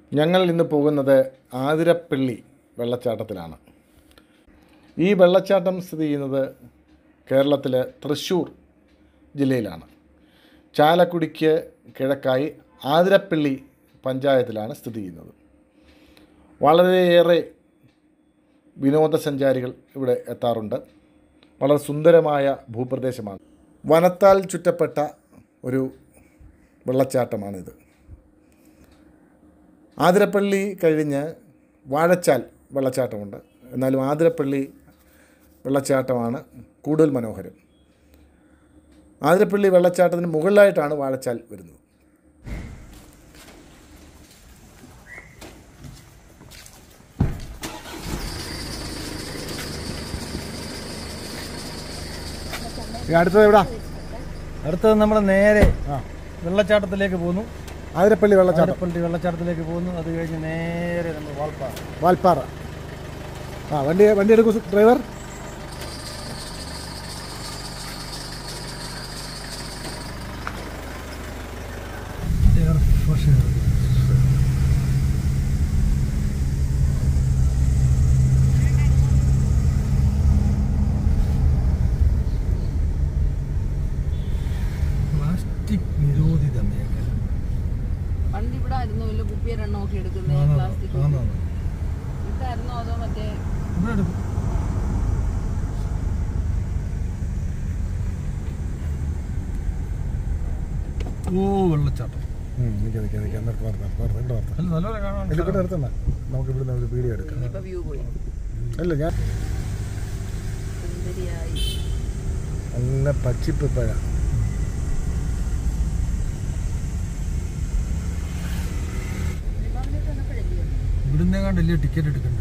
ഞങ്ങൾ ഇന്ന് പോകുന്നത് ആതിരപ്പള്ളി വെള്ളച്ചാട്ടത്തിലാണ് ഈ വെള്ളച്ചാട്ടം സ്ഥിതി ചെയ്യുന്നത് കേരളത്തിലെ തൃശ്ശൂർ ജില്ലയിലാണ് ചാലക്കുടിക്ക് കിഴക്കായി ആതിരപ്പള്ളി പഞ്ചായത്തിലാണ് സ്ഥിതി ചെയ്യുന്നത് വളരെയേറെ വിനോദസഞ്ചാരികൾ ഇവിടെ എത്താറുണ്ട് വളരെ സുന്ദരമായ ഭൂപ്രദേശമാണ് വനത്താൽ ചുറ്റപ്പെട്ട ഒരു വെള്ളച്ചാട്ടമാണിത് ആതിരപ്പള്ളി കഴിഞ്ഞ് വാഴച്ചാൽ വെള്ളച്ചാട്ടമുണ്ട് എന്നാലും ആതിരപ്പള്ളി വെള്ളച്ചാട്ടമാണ് കൂടുതൽ മനോഹരം ആതിരപ്പള്ളി വെള്ളച്ചാട്ടത്തിന് മുകളിലായിട്ടാണ് വാഴച്ചാൽ വരുന്നത് അടുത്തത് എവിടാ അടുത്തത് നമ്മൾ നേരെ വെള്ളച്ചാട്ടത്തിലേക്ക് പോകുന്നു ആതിരപ്പള്ളി വെള്ളച്ചാട്ടം ആതിരപ്പള്ളി വെള്ളച്ചാട്ടത്തിലേക്ക് പോകുന്നു അത് കഴിഞ്ഞ് നേരെ നമ്മൾ വാൾപ്പാറ വാൽപ്പാറ ആ വണ്ടി വണ്ടി എടുക്കൂ സു- ഡ്രൈവർ പ്ലാസ്റ്റിക് നിരോധിത മേഖല പണ്ട് ഇവിടെ ആയിരുന്നു വല്ല കുപ്പിയൊരെണ്ണം ഒക്കെ എടുക്കുന്നത് പ്ലാസ്റ്റിക് ഇതായിരുന്നോ അതോ മറ്റേ ഇവിടെ എടുക്കും ഓ വെള്ളച്ചാട്ടം നിൽക്കാം നിൽക്കാം നിൽക്കാം നിർത്ത് നിർത്ത് നിർത്ത് നിർത്ത് ഇവിടെ നിർത്ത് അല്ല നല്ലപോലെ കാണാൻ ഇല്ല ഇവിടെ നിർത്തണ്ട നമുക്ക് ഇവിടുന്ന് ഒരു വീഡിയോ എടുക്കാം ഇപ്പൊ വ്യൂ പോയി അല്ല ഞാൻ സുന്ദരിയായി നല്ല പച്ചിപ്പ് പഴ ഇവിടുന്ന് കണ്ടല്ലേ ടിക്കറ്റ് എടുക്കേണ്ടത്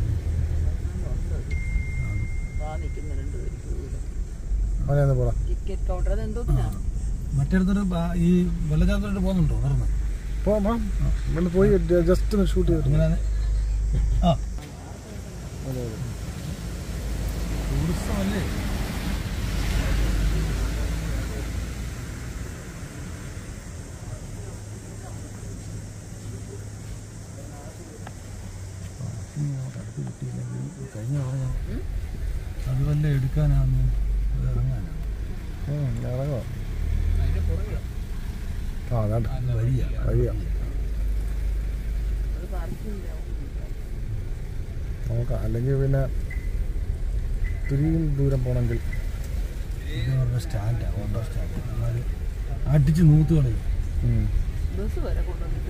വാ നിൽക്കുന്ന രണ്ടുപേരും അവനെ പോടാ ടിക്കറ്റ് കൗണ്ടർ അത് എന്തോന്നാ മറ്റേടത്തൊരു ബാ- ഈ വെള്ളച്ചാട്ടത്തോട്ട് പോകുന്നുണ്ടോ നടന്ന് പോവാം നമ്മൾ പോയി ജസ്റ്റ് ഒന്ന് ഷൂട്ട് ചെയ്തിട്ട് ഇങ്ങനെ ആ ടൂറിസം അല്ലേ കഴിഞ്ഞ പറഞ്ഞ അത് വല്ല എടുക്കാനാന്ന് അത് ഇറങ്ങാനാണ് ഉം, ഇറങ്ങുവാ ആ അതാണ്ട് വഴിയാ വഴിയാ അത് പാർക്കിംഗ് നോക്കാം അല്ലെങ്കിൽ പിന്നെ ഇത്തിരിയും ദൂരം പോകണമെങ്കിൽ ഇത് പറഞ്ഞ സ്റ്റാൻഡാ ഓട്ടോ സ്റ്റാൻഡ് എന്നാൽ അടിച്ച് നൂത്ത് കളയും ഉം. ബസ് വരെ കൊണ്ടുവന്നിട്ട്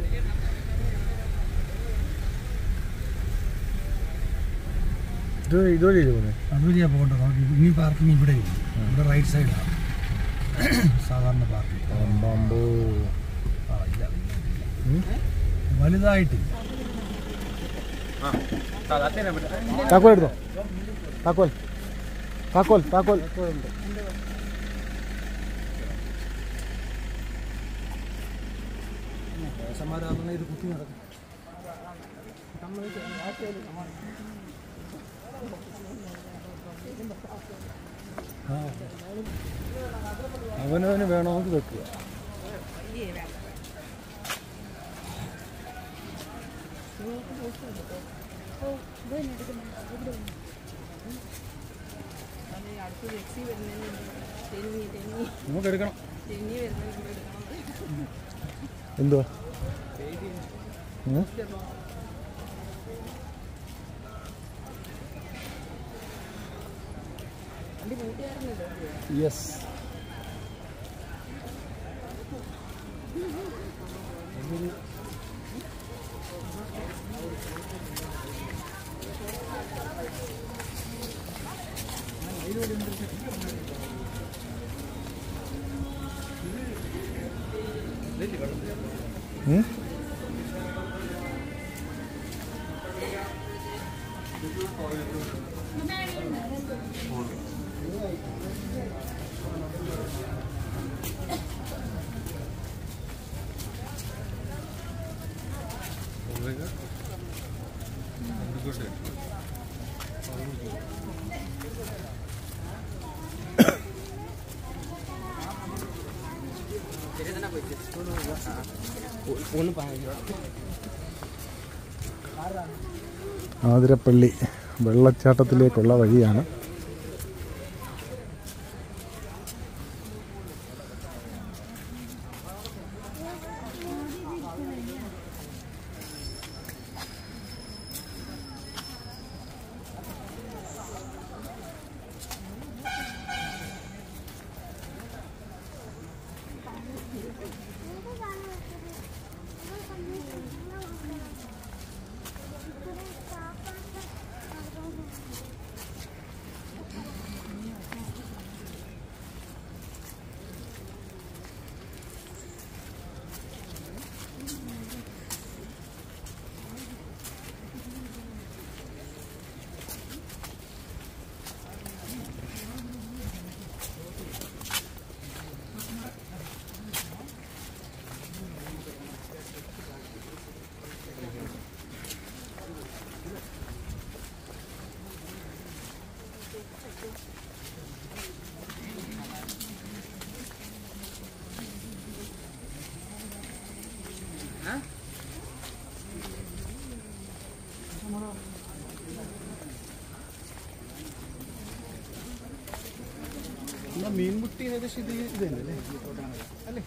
ഇത് ഇതുവഴിയല്ലേ പോകുന്നത് അതുവഴിയാ പോകേണ്ടത് നമുക്ക് ഇനി പാർക്കിംഗ് ഇവിടെ ഇല്ല ഇവിടെ റൈറ്റ് സൈഡാണ് സാധാരണ പാർക്കിംഗ് അമ്പോ ആ ഇല്ല വലുതായിട്ടില്ല താക്കോൽ എടുത്തോ താക്കോൽ താക്കോൽ താക്കോൽ ഇത് കുത്തി നടക്കും അവനവന് വേണമെങ്കിൽ വെക്കുക അത് ഈ അടുത്ത് രക്ഷി വരുന്നതിന് തെന്നി തെന്നി നമുക്ക് എടുക്കണം തെന്നി വരുന്നതിന് മുമ്പ് എടുക്കണം എന്തുവാ ഉം? വണ്ടി കൂട്ടിയായിരുന്നല്ലോ യെസ് ഉം? ആതിരപ്പള്ളി വെള്ളച്ചാട്ടത്തിലേക്കുള്ള വഴിയാണ് മീൻമുട്ടി ഏകദേശം ഇത് ഇത് തന്നെ അല്ലേ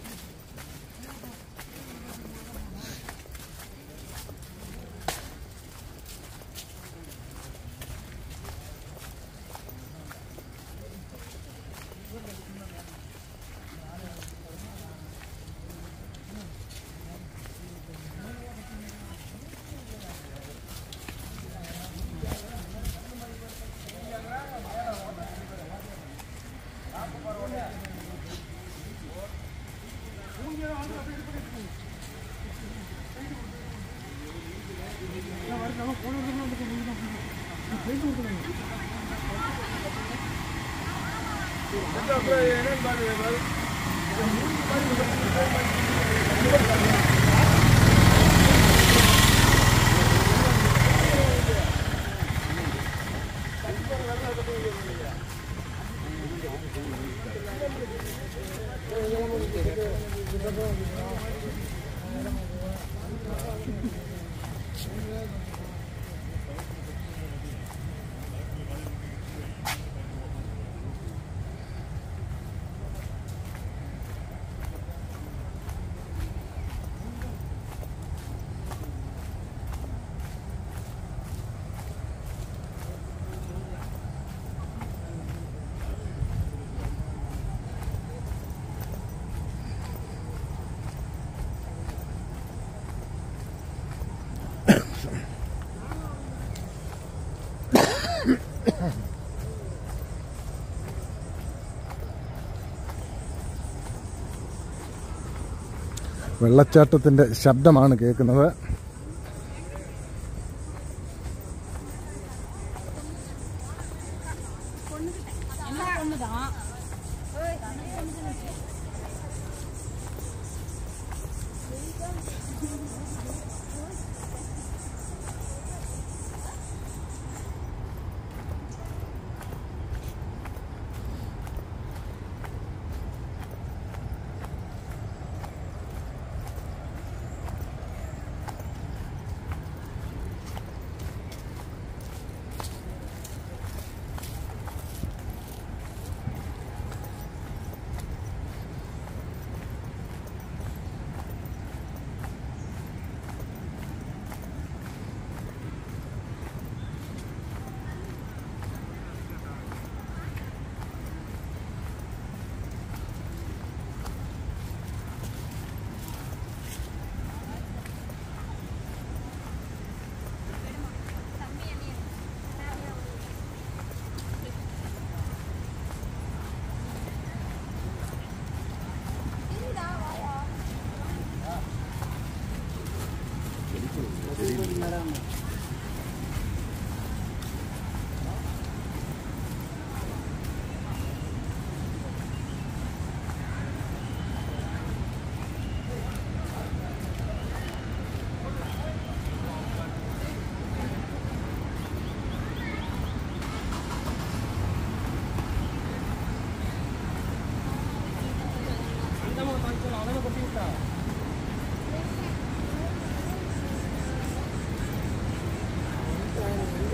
വെള്ളച്ചാട്ടത്തിൻ്റെ ശബ്ദമാണ് കേൾക്കുന്നത്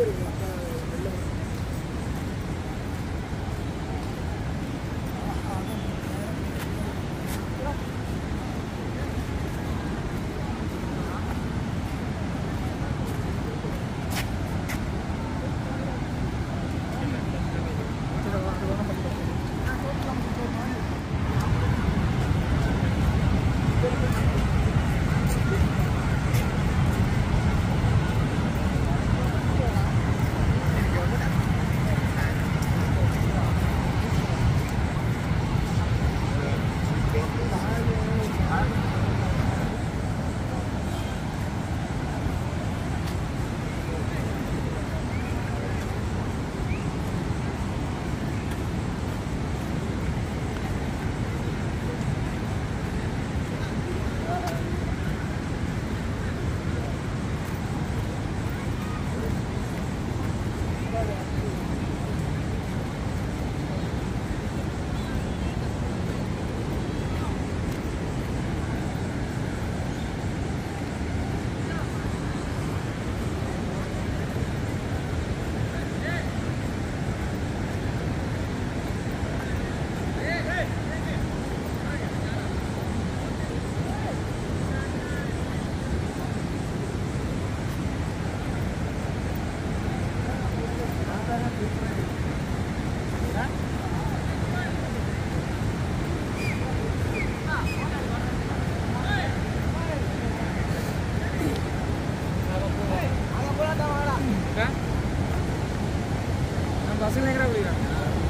ബസ്സിൽ എങ്ങനെ വിളിക്കാം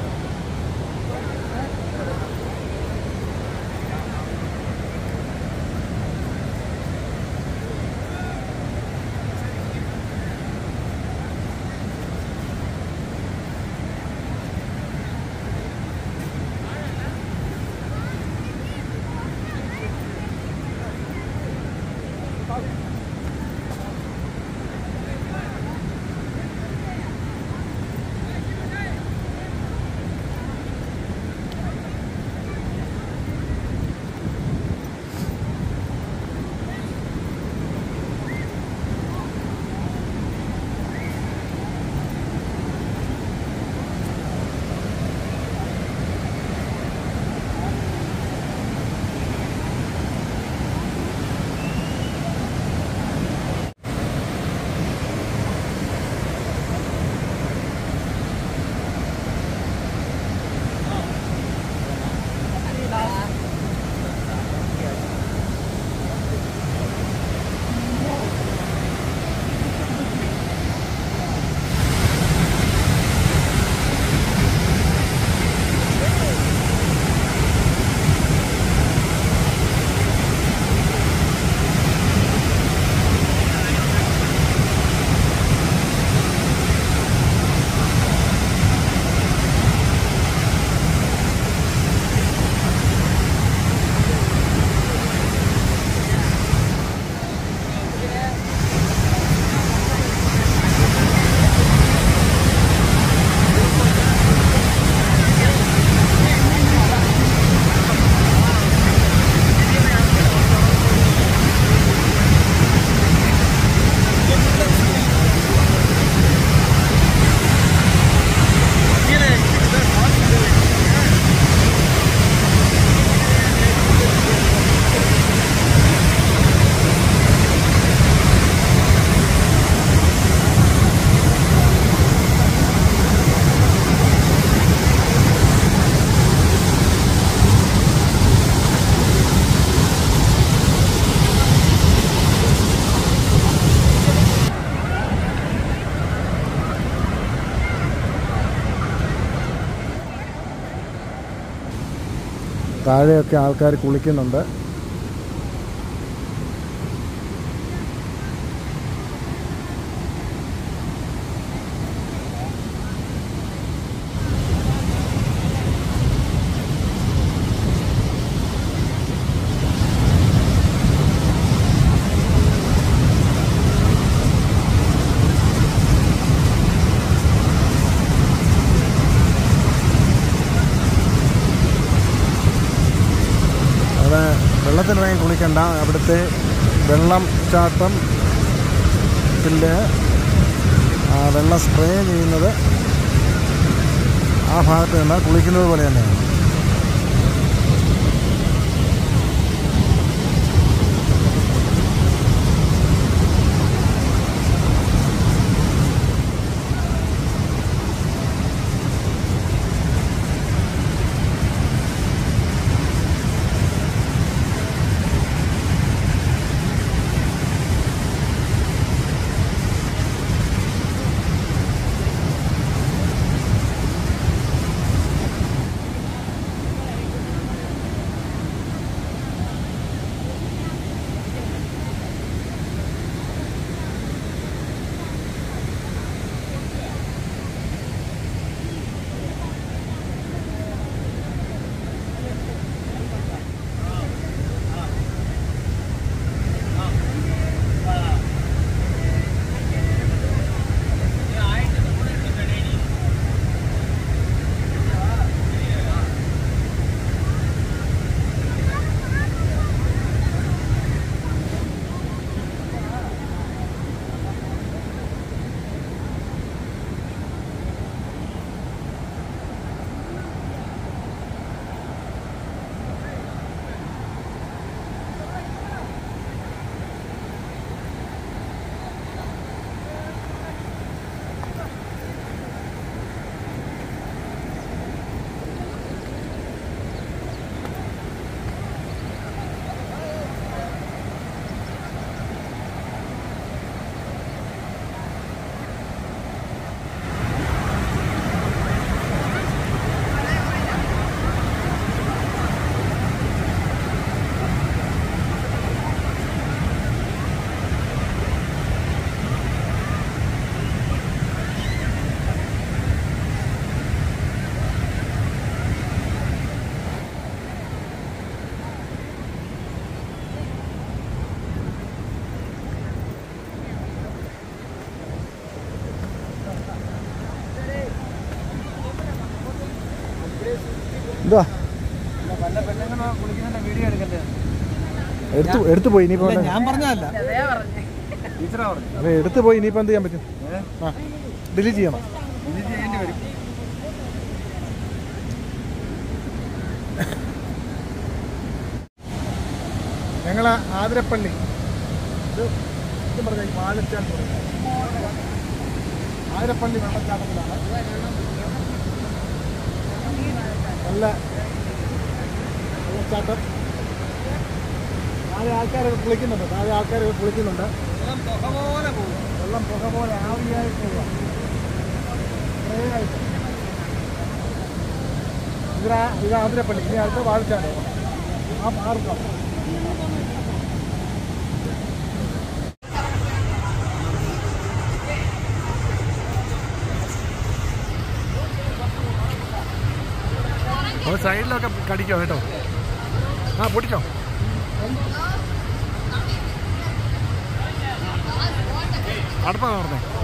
താഴെയൊക്കെ ആൾക്കാർ കുളിക്കുന്നുണ്ട് അവിടെ വെള്ളത്തിലിറങ്ങി കുളിക്കണ്ട അവിടുത്തെ വെള്ളം ചാട്ടം ത്തിൻ്റെ ആ വെള്ളം സ്പ്രേ ചെയ്യുന്നത് ആ ഭാഗത്ത് നിന്ന് കുളിക്കുന്നത് പോലെ തന്നെയാണ് എന്താ വല്ല പെണ്ണുങ്ങൾ കുളിക്കുന്നതിന്റെ വീഡിയോ എടുക്കട്ടെ എടുത്തു എടുത്തു പോയി ഇനിയിപ്പോ ഇല്ല, ഞാൻ പറഞ്ഞതല്ല അതേ പറഞ്ഞേ ടീച്ചറാ പറഞ്ഞു അപ്പൊ എടുത്തു പോയി ഇനിയിപ്പോ എന്ത് ചെയ്യാൻ പറ്റും ഏ? ആ ഡിലീറ്റ് ചെയ്യണം ഇത് ചെയ്യേണ്ടി വരും ഞങ്ങൾ ആതിരപ്പള്ളി ഇത് ഇത് പറഞ്ഞ വാഴച്ചാൽ ആതിരപ്പള്ളി വെള്ളച്ചാട്ടത്തിലാണ് നല്ല വെള്ളച്ചാട്ടം താഴെ ആൾക്കാരൊക്കെ കുളിക്കുന്നുണ്ട് താഴെ ആൾക്കാരൊക്കെ കുളിക്കുന്നുണ്ട് വെള്ളം പുക പോലെ പോകും വെള്ളം പുക പോലെ ആവിയായി പോവുക സ്പ്രേയായിട്ട്. ഇതാ ഇത് ആതിരപ്പള്ളി ഇനി അടുത്ത വാഴച്ചാണ് ആ പാർക്കാം സൈഡിലൊക്കെ കടിക്കോ കേട്ടോ ആ പൊട്ടിച്ചോ അടുപ്പാ പറഞ്ഞേ